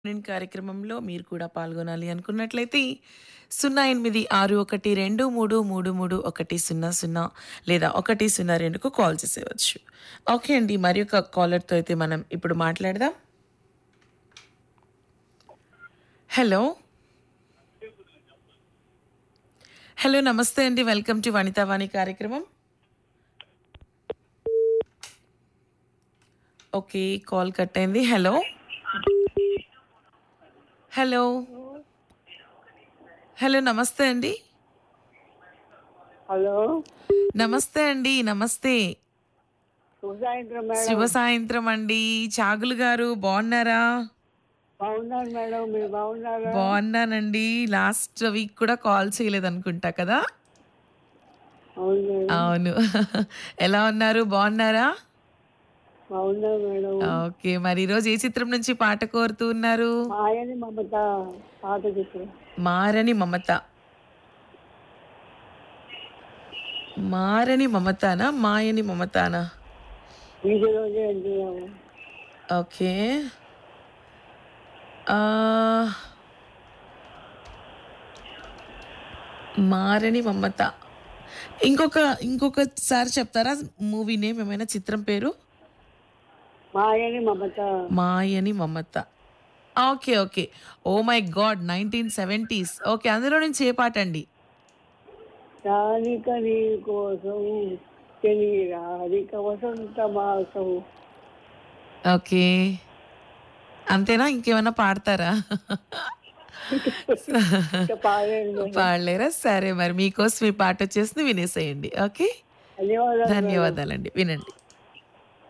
నేను కార్యక్రమంలో మీరు కూడా పాల్గొనాలి అనుకున్నట్లయితే సున్నా ఎనిమిది ఆరు ఒకటి రెండు మూడు మూడు మూడు ఒకటి సున్నా సున్నా లేదా ఒకటి సున్నా రెండుకు కాల్ చేసేవచ్చు ఓకే అండి మరి ఒక కాలర్తో అయితే మనం ఇప్పుడు మాట్లాడదాం హలో హలో నమస్తే అండి వెల్కమ్ టు వనితావాణి కార్యక్రమం ఓకే కాల్ కట్ అయింది హలో హలో హలో నమస్తే అండి హలో నమస్తే అండి నమస్తే శుభ సాయంత్రం మేడం శుభ సాయంత్రం అండి చాగులు గారు బాగున్నారా బాగున్నాను మేడం మీరు బాగున్నారా బాగున్నానండి లాస్ట్ వీక్ కూడా కాల్ చేయలేదు అనుకుంటా కదా అవును మేడం అవును ఎలా ఉన్నారు బాగున్నారా బాగున్నాను మేడం ఓకే మరి ఈరోజు ఏ చిత్రం నుంచి పాట కోరుతూ ఉన్నారు మాయని మమత పాట చిత్రం మారని మమత మారని మమతానా మాయని మమతానా ఈ రోజే అంటున్నాము ఓకే ఆ, మారని మమత ఇంకొక ఇంకొకసారి చెప్తారా మూవీ నేమ్ ఏమైనా చిత్రం పేరు Mayani Mamata Mayani Mamata okay okay oh my god nineteen seventies okay అందులో నుంచి ఏ పాట అండి రాధిక నీ కోసం తెలి రాధిక వసంత మాసం ఓకే అంతేనా ఇంకేమైనా పాడతారా ఇంకా పాడండి మేడం. పాడలేరా సరే మరి మీకోసం ఈ పాట వచ్చేసింది వినేసేయండి ఓకే ధన్యవాదాలు ధన్యవాదాలండి వినండి